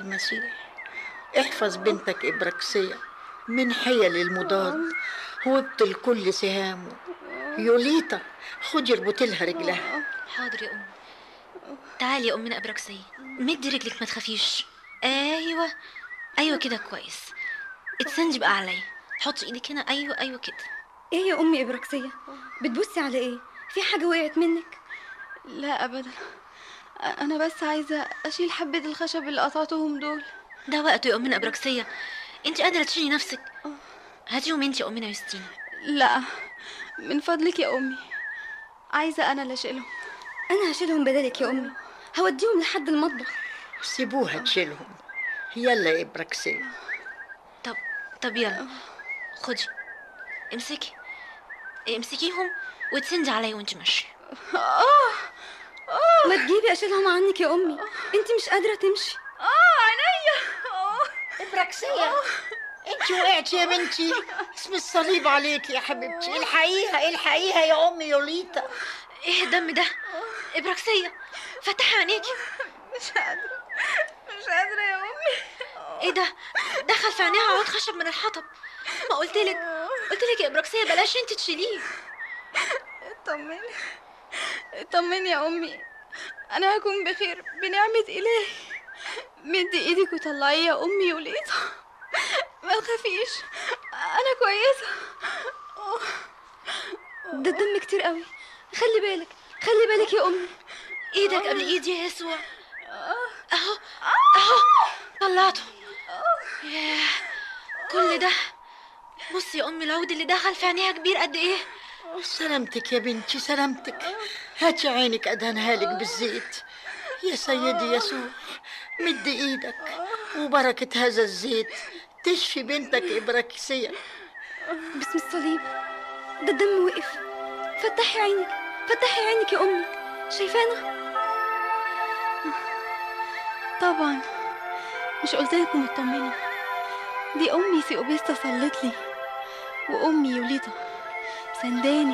المسيح احفظ بنتك إبراكسية من حيل المضاد وابطل كل سهامه يوليتا خدي اربطي لها رجلها حاضر يا أم تعالي يا أمنا أبركسية مدي رجلك ما تخافيش أيوة أيوة كده كويس اتسندي بقى عليا حطي ايدك هنا أيوة أيوة كده ايه يا امي ابراكسيه بتبصي على ايه في حاجه وقعت منك لا ابدا انا بس عايزه اشيل حبه الخشب اللي قطعتهم دول ده وقته يا أمنا أبركسية انت قادرة تشيلي نفسك هاتيهم انت يا أمنا يوستينا لا من فضلك يا امي عايزه انا اللي اشيلهم انا هشيلهم بدالك يا امي هوديهم لحد المطبخ سيبوها تشيلهم يلا يا إبراكسية طب طب يلا خدي امسكي امسكيهم وتسندي عليا وانت ماشية ما تجيبي اشيلهم عنك يا امي انت مش قادره تمشي اه عينيا إبراكسية انت وقعتي يا بنتي اسم الصليب عليك يا حبيبتي الحقيقة الحقيقة يا أمي يوليتا ايه الدم ده ابراكسية فتحي عينيكي مش قادره مش قادره يا امي ايه ده دخل في عينيها عود خشب من الحطب ما قلتلك قلتلك يا ابراكسية بلاش انت تشيليه اطمني اطمني يا امي انا هكون بخير بنعمه الهي مدي ايدك وطلعيه يا امي وليطه ما تخافيش انا كويسه ده الدم كتير قوي خلي بالك خلي بالك يا امي ايدك قبل ايدي يا يسوع اهو اهو طلعته ياه كل ده بصي يا امي العود اللي دخل في عينيها كبير قد ايه سلامتك يا بنتي سلامتك هاتي عينك أدهنها لك بالزيت يا سيدي يسوع مد ايدك وبركة هذا الزيت تشفي بنتك إبراكسية باسم الصليب ده الدم وقف فتحي عينك فتحي عينك يا امي شايفانا طبعا مش قلت لكم اطمنوا دي امي سيوبيستا صلت لي وامي يوليتا سنداني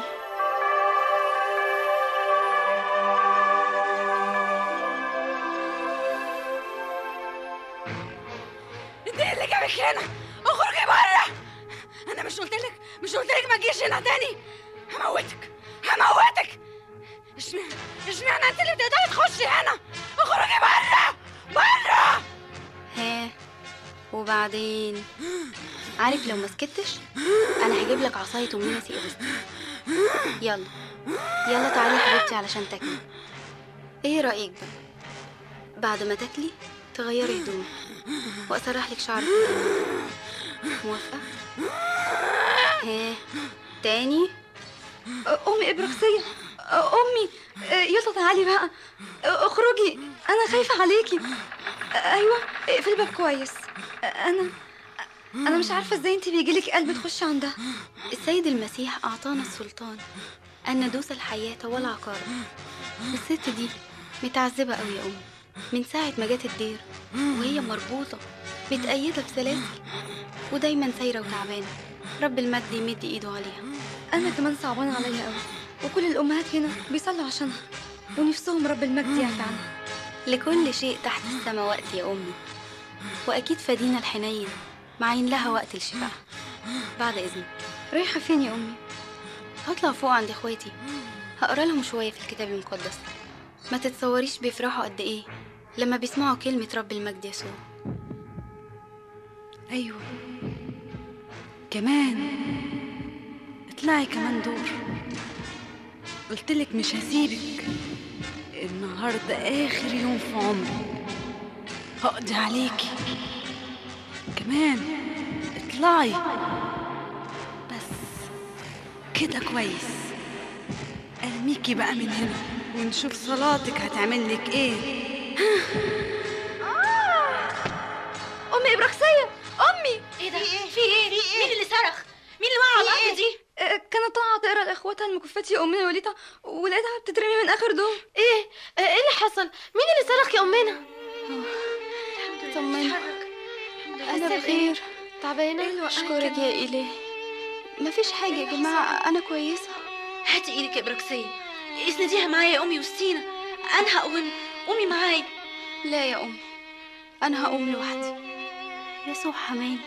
انت ايه اللي جابك هنا اخرجي بره انا مش قلت لك مش قلت لك ما تجيش هنا تاني هموتك هموتك اشمعنى اشمعنى انت اللي تقدري تخشي هنا اخرجي بره بره ها وبعدين عارف لو ما سكتش انا هجيب لك عصايه امنا سيوبستا يلا يلا تعالي يا حبيبتي علشان تاكلي ايه رايك بقى بعد ما تاكلي تغيري هدومك واسرح لك شعرك موافقه ها تاني امي ابراكسيه امي يلا تعالي بقى اخرجي انا خايفه عليكي ايوه اقفلي الباب كويس انا انا مش عارفه ازاي انت بيجيلك قلب تخشي عندها السيد المسيح أعطانا السلطان أن ندوس الحياة والعقارب الست دي متعذبة أوي يا أمي من ساعة ما جت الدير وهي مربوطة متأيدة بسلاسل ودايما سايرة وتعبانة رب المجد يمد إيده عليها انا كمان صعبان عليا قوي وكل الامهات هنا بيصلوا عشانها ونفسهم رب المجد يعفي عنها لكل شيء تحت السماء وقت يا أمي وأكيد فدينا الحنين معين لها وقت الشفاء بعد إذنك رايحه فين يا امي هطلع فوق عند اخواتي هقرا لهم شويه في الكتاب المقدس ما تتصوريش بيفرحوا قد ايه لما بيسمعوا كلمه رب المجد يسوع ايوه كمان اطلعي كمان دور قلتلك مش هسيبك النهارده اخر يوم في عمري هقضي عليكي كمان اطلعي بس كده كويس ارميكي بقى من هنا ونشوف صلاتك هتعمل لك ايه امي ابراكسيه امي ايه ده في ايه مين اللي صرخ مين اللي وقع على الارض دي آه، كانت طالعه تقرا لاخواتها المكفات يا امنا وليتا ولقيتها بتترمي من اخر دور ايه ايه اللي حصل مين اللي صرخ يا امنا طمني انا حاسة بخير تعبانه اشكرك يا الهي مفيش حاجه يا جماعه انا كويسه هاتي ايدك يا ابراكسيه اسنديها معايا يا امي وستينا انا هقوم قومي معايا لا يا امي انا هقوم لوحدي يسوع حماني